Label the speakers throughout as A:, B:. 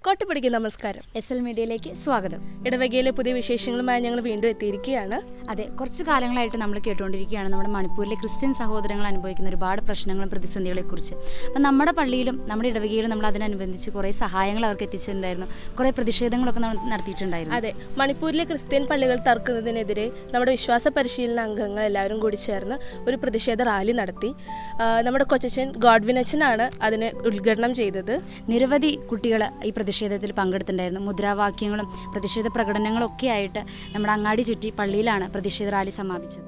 A: കോട്ടപ്പടിക്ക് നമസ്കാരം
B: S L മീഡിയയിലേക്ക് സ്വാഗതം
A: ഇടവകയിലെ പുതിയ വിശേഷങ്ങളുമായി ഞങ്ങൾ വീണ്ടും എത്തിയിരിക്കുകയാണ്
B: അതെ കുറച്ച് കാലങ്ങളായിട്ട് നമ്മൾ കേട്ടുകൊണ്ടിരിക്കുകയാണ് നമ്മുടെ മണിപ്പൂരിലെ ക്രിസ്ത്യൻ സഹോദരങ്ങൾ അനുഭവിക്കുന്ന ഒരുപാട് പ്രശ്നങ്ങളും പ്രതിസന്ധികളെക്കുറിച്ച് അപ്പം നമ്മുടെ പള്ളിയിലും നമ്മുടെ ഇടവകയിലും നമ്മൾ അതിനനുബന്ധിച്ച് കുറേ സഹായങ്ങൾ അവർക്ക് എത്തിച്ചിട്ടുണ്ടായിരുന്നു കുറേ പ്രതിഷേധങ്ങളൊക്കെ നമ്മൾ നടത്തിയിട്ടുണ്ടായിരുന്നു
A: അതെ മണിപ്പൂരിലെ ക്രിസ്ത്യൻ പള്ളികൾ തർക്കുന്നതിനെതിരെ നമ്മുടെ വിശ്വാസ പരിശീലന അംഗങ്ങൾ എല്ലാവരും കൂടി ചേർന്ന് ഒരു പ്രതിഷേധ റാലി നടത്തി ആ, നമ്മുടെ കൊച്ചച്ഛൻ ഗോഡ്വിൻ അച്ഛനാണ് അതിനെ ഉദ്ഘാടനം ചെയ്തത്
B: നിരവധി കുട്ടികൾ ഈ പ്രതിഷേധത്തിൽ പങ്കെടുത്തിട്ടുണ്ടായിരുന്നു മുദ്രാവാക്യങ്ങളും പ്രതിഷേധ പ്രകടനങ്ങളും ഒക്കെ ആയിട്ട് നമ്മുടെ അങ്ങാടി ചുറ്റി പള്ളിയിലാണ് പ്രതിഷേധ റാലി സമാപിച്ചത്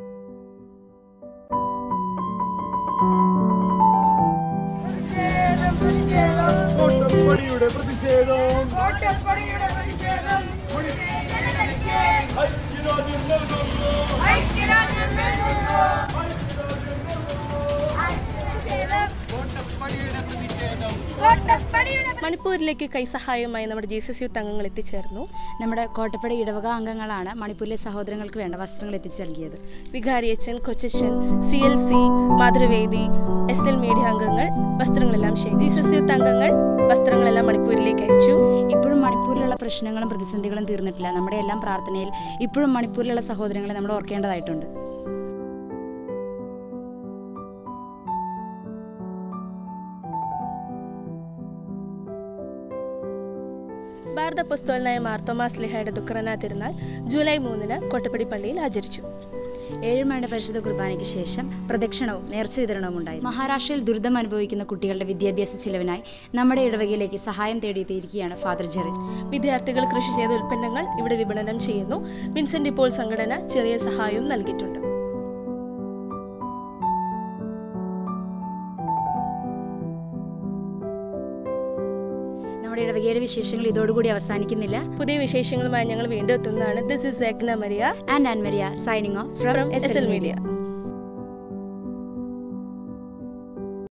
C: കോട്ടപ്പടിയുടെ പ്രതിഷേധം
D: കോട്ടപ്പടിയുടെ പ്രതിഷേധം
C: ഐക്യരാജ്യം നൽകുന്നു
D: ഐക്യരാജ്യം നൽകുന്നു. കോട്ടപ്പടിയുടെ
A: മണിപ്പൂരിലേക്ക് കൈസഹായവുമായി നമ്മുടെ ജീസസ് യൂത്ത് അംഗങ്ങൾ എത്തിച്ചേർന്നു
B: നമ്മുടെ കോട്ടപ്പടി ഇടവക അംഗങ്ങളാണ് മണിപ്പൂരിലെ സഹോദരങ്ങൾക്ക് വേണ്ട വസ്ത്രങ്ങൾ എത്തിച്ചു നൽകിയത്
A: വികാരിയച്ഛൻ കൊച്ചച്ഛൻ സി എൽ സി മാതൃവേദി എസ് എൽ മീഡിയ അംഗങ്ങൾ വസ്ത്രങ്ങളെല്ലാം ഷെയർ ജീസസ് യൂത്ത് അംഗങ്ങൾ വസ്ത്രങ്ങളെല്ലാം മണിപ്പൂരിലേക്ക് അയച്ചു
B: ഇപ്പോഴും മണിപ്പൂരിലുള്ള പ്രശ്നങ്ങളും പ്രതിസന്ധികളും തീർന്നിട്ടില്ല നമ്മുടെ എല്ലാം പ്രാർത്ഥനയിൽ ഇപ്പോഴും മണിപ്പൂരിലുള്ള സഹോദരങ്ങളെ നമ്മൾ ഓർക്കേണ്ടതായിട്ടുണ്ട്
A: ഭാരത പുസ്തകനായ മാർത്തോമാസ് ലിഹയുടെ ദുഃഖറന തിരുനാൾ ജൂലൈ മൂന്നിന് കോട്ടപ്പടി പള്ളിയിൽ ആചരിച്ചു
B: ഏഴുമണിയുടെ പരിശുദ്ധ കുർബാനയ്ക്ക് ശേഷം പ്രദക്ഷിണവും നേർച്ച വിതരണവും ഉണ്ടായി മഹാരാഷ്ട്രയിൽ ദുരിതം അനുഭവിക്കുന്ന കുട്ടികളുടെ വിദ്യാഭ്യാസ ചിലവിനായി നമ്മുടെ ഇടവകയിലേക്ക് സഹായം തേടിയെത്തിയിരിക്കുകയാണ് ഫാദർ ജെറിൻ
A: വിദ്യാർത്ഥികൾ കൃഷി ചെയ്ത ഉൽപ്പന്നങ്ങൾ ഇവിടെ വിപണനം ചെയ്യുന്നു വിൻസെന്റ് ഇപ്പോൾ സംഘടന ചെറിയ സഹായവും നൽകിയിട്ടുണ്ട്
B: നമ്മുടെ ഇടവകയിലെ വിശേഷങ്ങൾ ഇതോടുകൂടി അവസാനിക്കുന്നില്ല
A: പുതിയ വിശേഷങ്ങളുമായി ഞങ്ങൾ വീണ്ടും എത്തുന്നതാണ് this is Egna Maria
B: and Annmaria signing off
A: from
B: from
A: S L media